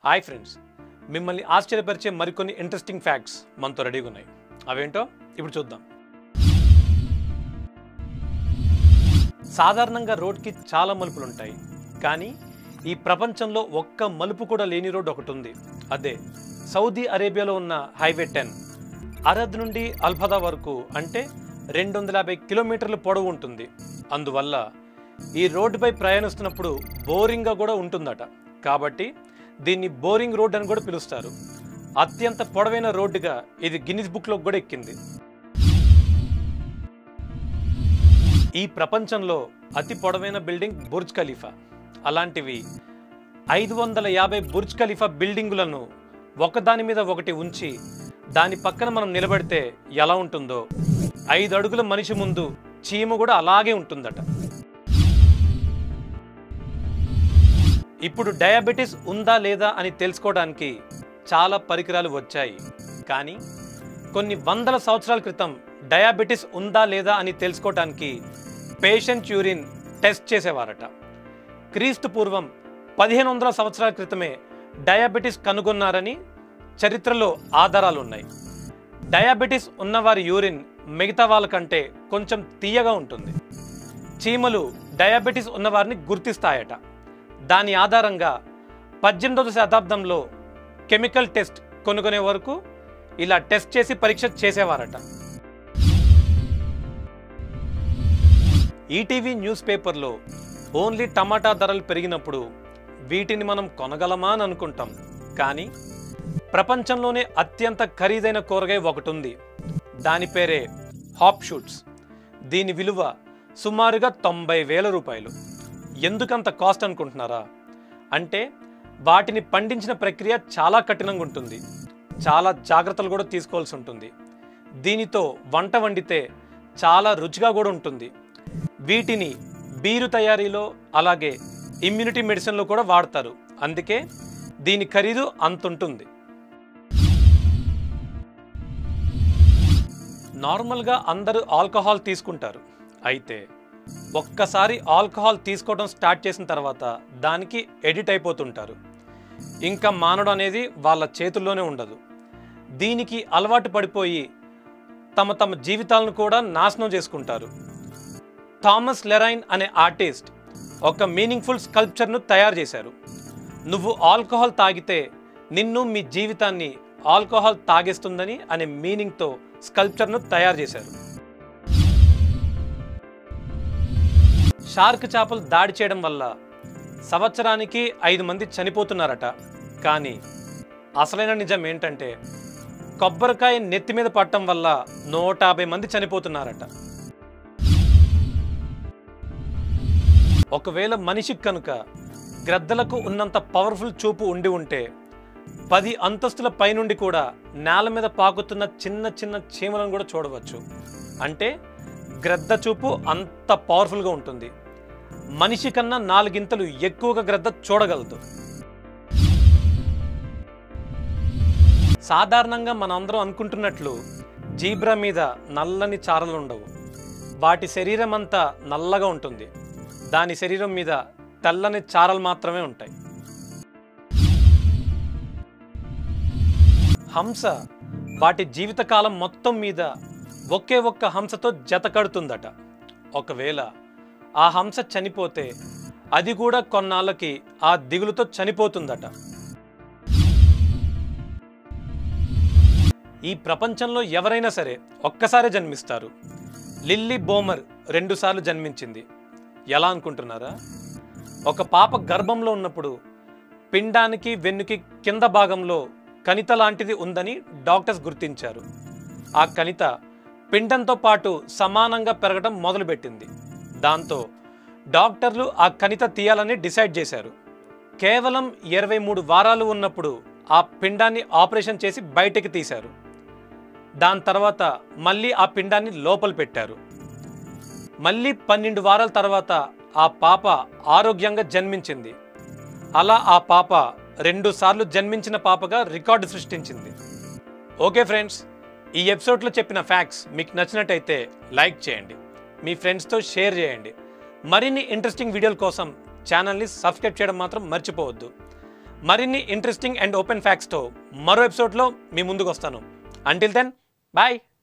hi friends మిమ్మల్ని ఆశ్చర్యపరిచే మరికొన్ని interesting facts మనతో రెడీగా ఉన్నాయి అవేంటో ఇప్పుడు చూద్దాం సాధారణంగా రోడ్కి చాలా మలుపులు ఉంటాయి కానీ ఈ ప్రపంచంలో ఒక్క మలుపు కూడా లేని రోడ్ ఒకటి ఉంది అదే సౌదీ అరేబియాలో ఉన్న హైవే టెన్ అరద్ నుండి అల్ఫదా వరకు అంటే రెండు వందల యాభై కిలోమీటర్ల పొడవు ఉంటుంది అందువల్ల ఈ రోడ్డుపై ప్రయాణిస్తున్నప్పుడు బోరింగ్గా కూడా ఉంటుందట కాబట్టి దీన్ని బోరింగ్ రోడ్ అని కూడా పిలుస్తారు అత్యంత పొడవైన రోడ్డుగా ఇది గిన్నిస్ బుక్లో కూడా ఎక్కింది ఈ ప్రపంచంలో అతి పొడవైన బిల్డింగ్ బుర్జ్ ఖలీఫా అలాంటివి ఐదు వందల యాభై బుర్జ్ ఖలీఫా బిల్డింగులను ఒకదాని మీద ఒకటి ఉంచి దాని పక్కన మనం నిలబడితే ఎలా ఉంటుందో ఐదు అడుగుల మనిషి ముందు చీమ కూడా అలాగే ఉంటుందట ఇప్పుడు డయాబెటీస్ ఉందా లేదా అని తెలుసుకోవడానికి చాలా పరికరాలు వచ్చాయి కానీ కొన్ని వందల సంవత్సరాల క్రితం డయాబెటీస్ ఉందా లేదా అని తెలుసుకోవడానికి పేషెంట్ యూరిన్ టెస్ట్ చేసేవారట క్రీస్తు పూర్వం పదిహేను వందల సంవత్సరాల క్రితమే డయాబెటీస్ కనుగొన్నారని చరిత్రలో ఆధారాలు ఉన్నాయి డయాబెటీస్ ఉన్నవారి యూరిన్ మిగతా వాళ్ళకంటే కొంచెం తీయగా ఉంటుంది చీమలు డయాబెటీస్ ఉన్నవారిని గుర్తిస్తాయట దాని ఆధారంగా పద్దెనిమిదవ శతాబ్దంలో కెమికల్ టెస్ట్ కొనుక్కునే వరకు ఇలా టెస్ట్ చేసి పరీక్ష చేసేవారట ఈటీవీ న్యూస్ పేపర్లో ఓన్లీ టమాటా ధరలు పెరిగినప్పుడు వీటిని మనం కొనగలమా అని అనుకుంటాం కానీ ప్రపంచంలోనే అత్యంత ఖరీదైన కూరగాయ ఒకటి ఉంది దాని పేరే హాప్ షూట్స్ దీని విలువ సుమారుగా తొంభై వేల రూపాయలు ఎందుకంత కాస్ట్ అనుకుంటున్నారా అంటే వాటిని పండించిన ప్రక్రియ చాలా కఠినంగా ఉంటుంది చాలా జాగ్రత్తలు కూడా తీసుకోవాల్సి ఉంటుంది దీనితో వంట వండితే చాలా రుచిగా కూడా ఉంటుంది వీటిని బీరు తయారీలో అలాగే ఇమ్యూనిటీ మెడిసిన్లో కూడా వాడతారు అందుకే దీని ఖరీదు అంతుంటుంది నార్మల్గా అందరూ ఆల్కహాల్ తీసుకుంటారు అయితే ఒక్కసారి ఆల్కహాల్ తీసుకోవడం స్టార్ట్ చేసిన తర్వాత దానికి ఎడిట్ అయిపోతుంటారు ఇంకా మానడం అనేది వాళ్ళ చేతుల్లోనే ఉండదు దీనికి అలవాటు పడిపోయి తమ తమ జీవితాలను కూడా నాశనం చేసుకుంటారు థామస్ లెరైన్ అనే ఆర్టిస్ట్ ఒక మీనింగ్ఫుల్ స్కల్ప్చర్ను తయారు చేశారు నువ్వు ఆల్కహాల్ తాగితే నిన్ను మీ జీవితాన్ని ఆల్కహాల్ తాగేస్తుందని అనే మీనింగ్తో స్కల్ప్చర్ను తయారు చేశారు షార్క్ చేపలు దాడి చేయడం వల్ల సంవత్సరానికి ఐదు మంది చనిపోతున్నారట కానీ అసలైన నిజం ఏంటంటే కొబ్బరికాయ నెత్తి మీద పట్టడం వల్ల నూట యాభై మంది చనిపోతున్నారట ఒకవేళ మనిషికి కనుక గ్రద్దలకు ఉన్నంత పవర్ఫుల్ చూపు ఉండి ఉంటే పది అంతస్తుల పైనుండి కూడా నేల మీద పాకుతున్న చిన్న చిన్న చీమలను కూడా చూడవచ్చు అంటే గ్రద్ద చూపు అంత పవర్ఫుల్గా ఉంటుంది మనిషి కన్నా నాలుగింతలు ఎక్కువగా గ్రద్ద చూడగలదు సాధారణంగా మనందరం అనుకుంటున్నట్లు జీబ్రా మీద నల్లని చారలు ఉండవు వాటి శరీరం అంతా నల్లగా ఉంటుంది దాని శరీరం మీద తెల్లని చారలు మాత్రమే ఉంటాయి హంస వాటి జీవితకాలం మొత్తం మీద ఒకే ఒక్క హంసతో జత కడుతుందట ఒకవేళ ఆ హంస చనిపోతే అది కూడా కొన్నాళ్ళకి ఆ దిగులుతో చనిపోతుందట ఈ ప్రపంచంలో ఎవరైనా సరే ఒక్కసారే జన్మిస్తారు లిల్లీ బోమర్ రెండుసార్లు జన్మించింది ఎలా అనుకుంటున్నారా ఒక పాప గర్భంలో ఉన్నప్పుడు పిండానికి వెన్నుకి కింద భాగంలో కణిత లాంటిది ఉందని డాక్టర్స్ గుర్తించారు ఆ కణిత పిండంతో పాటు సమానంగా పెరగడం మొదలుపెట్టింది దాంతో డాక్టర్లు ఆ కణిత తీయాలని డిసైడ్ చేశారు కేవలం ఇరవై మూడు వారాలు ఉన్నప్పుడు ఆ పిండాన్ని ఆపరేషన్ చేసి బయటికి తీశారు దాని తర్వాత మళ్ళీ ఆ పిండాన్ని లోపల పెట్టారు మళ్ళీ పన్నెండు వారాల తర్వాత ఆ పాప ఆరోగ్యంగా జన్మించింది అలా ఆ పాప రెండు సార్లు జన్మించిన పాపగా రికార్డు సృష్టించింది ఓకే ఫ్రెండ్స్ ఈ ఎపిసోడ్లో చెప్పిన ఫ్యాక్ట్స్ మీకు నచ్చినట్టయితే లైక్ చేయండి మీ ఫ్రెండ్స్తో షేర్ చేయండి మరిన్ని ఇంట్రెస్టింగ్ వీడియోల కోసం ఛానల్ని సబ్స్క్రైబ్ చేయడం మాత్రం మర్చిపోవద్దు మరిన్ని ఇంట్రెస్టింగ్ అండ్ ఓపెన్ ఫ్యాక్ట్స్తో మరో ఎపిసోడ్లో మీ ముందుకు వస్తాను అంటిల్ దెన్ బాయ్